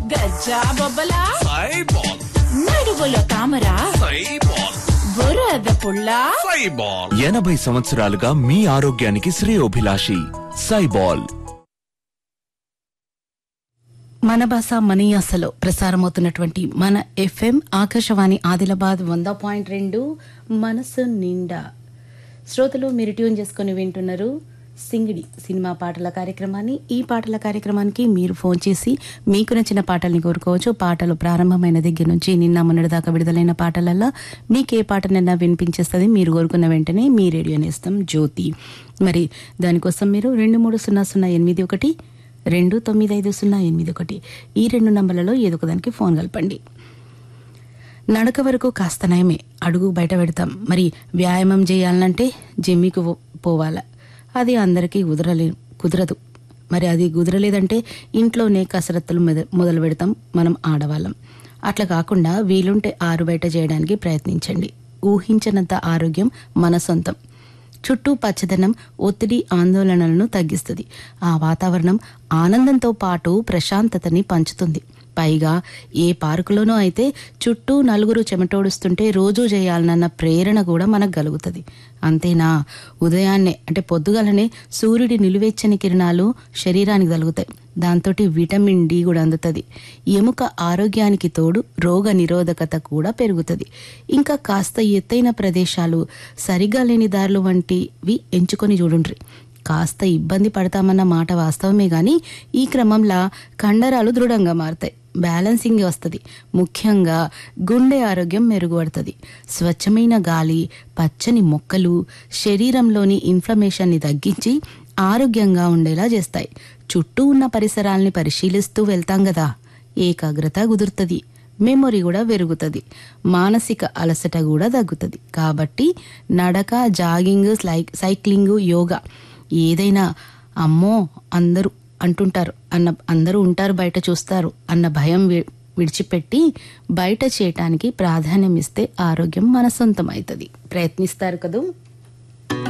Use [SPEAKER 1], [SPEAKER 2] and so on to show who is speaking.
[SPEAKER 1] గజ్జా బొబ్బల
[SPEAKER 2] సైబాల్
[SPEAKER 1] నడుగులో తామర
[SPEAKER 2] సైబాల్
[SPEAKER 1] బురద పుల్ల
[SPEAKER 2] సైబాల్
[SPEAKER 3] ఎనభై సంవత్సరాలుగా మీ ఆరోగ్యానికి శ్రేయోభిలాషి సైబాల్
[SPEAKER 4] మన భాష మన యాసలో ప్రసారమవుతున్నటువంటి మన ఎఫ్ఎం ఆకాశవాణి ఆదిలాబాద్ వంద పాయింట్ రెండు మనసు నిండా శ్రోతలు మీరు ట్యూన్ చేసుకుని వింటున్నారు సింగిడి సినిమా పాటల కార్యక్రమాన్ని ఈ పాటల కార్యక్రమానికి మీరు ఫోన్ చేసి మీకు నచ్చిన పాటల్ని కోరుకోవచ్చు పాటలు ప్రారంభమైన దగ్గర నుంచి నిన్న మొన్నటి దాకా విడుదలైన పాటలల్లో మీకు ఏ పాటనైనా వినిపించేస్తుంది మీరు కోరుకున్న వెంటనే మీ రేడియో నేస్తం జ్యోతి మరి దానికోసం మీరు రెండు మూడు సున్నా సున్నా ఎనిమిది ఒకటి రెండు తొమ్మిది ఐదు సున్నా ఎనిమిది ఒకటి ఈ రెండు నంబర్లలో ఏదో ఒకదానికి ఫోన్ కలపండి నడక వరకు కాస్త నయమే అడుగు బయట పెడతాం మరి వ్యాయామం చేయాలంటే జిమ్మికి పో- పోవాల అది అందరికీ కుదరలే కుదరదు మరి అది కుదరలేదంటే ఇంట్లోనే కసరత్తులు మొద- మొదలు పెడతాం మనం ఆడవాళ్ళం అట్లా కాకుండా వీలుంటే ఆరు బయట చేయడానికి ప్రయత్నించండి ఊహించనంత ఆరోగ్యం మన సొంతం చుట్టూ పచ్చదనం ఒత్తిడి ఆందోళనలను తగ్గిస్తుంది ఆ వాతావరణం ఆనందంతో పాటు ప్రశాంతతని పంచుతుంది పైగా ఏ పార్కులోనో అయితే చుట్టూ నలుగురు చెమటోడుస్తుంటే రోజూ చేయాలన్న ప్రేరణ కూడా మనకు కలుగుతుంది అంతేనా ఉదయాన్నే అంటే పొద్దుగలనే సూర్యుడి నిలువెచ్చని కిరణాలు శరీరానికి తగులుతాయి దాంతో విటమిన్ డి కూడా అందుతుంది ఎముక ఆరోగ్యానికి తోడు రోగ నిరోధకత కూడా పెరుగుతుంది ఇంకా కాస్త ఎత్తైన ప్రదేశాలు సరిగా లేని దారులు వంటివి ఎంచుకొని చూడుండ్రి కాస్త ఇబ్బంది పడతామన్న మాట వాస్తవమే గాని ఈ క్రమంలో కండరాలు దృఢంగా మారుతాయి బ్యాలెన్సింగ్ వస్తుంది ముఖ్యంగా గుండె ఆరోగ్యం మెరుగుపడుతుంది స్వచ్ఛమైన గాలి పచ్చని మొక్కలు శరీరంలోని ఇన్ఫ్లమేషన్ని తగ్గించి ఆరోగ్యంగా ఉండేలా చేస్తాయి చుట్టూ ఉన్న పరిసరాల్ని పరిశీలిస్తూ వెళ్తాం కదా ఏకాగ్రత కుదురుతుంది మెమొరీ కూడా పెరుగుతుంది మానసిక అలసట కూడా తగ్గుతుంది కాబట్టి నడక జాగింగ్ సై- సైక్లింగ్ యోగా ఏదైనా అమ్మో అందరూ అంటుంటారు అన్న అందరూ ఉంటారు బయట చూస్తారు అన్న భయం వి- విడిచిపెట్టి బయట చేయటానికి ప్రాధాన్యం ఇస్తే ఆరోగ్యం మన సొంతం అవుతుంది ప్రయత్నిస్తారు కదూ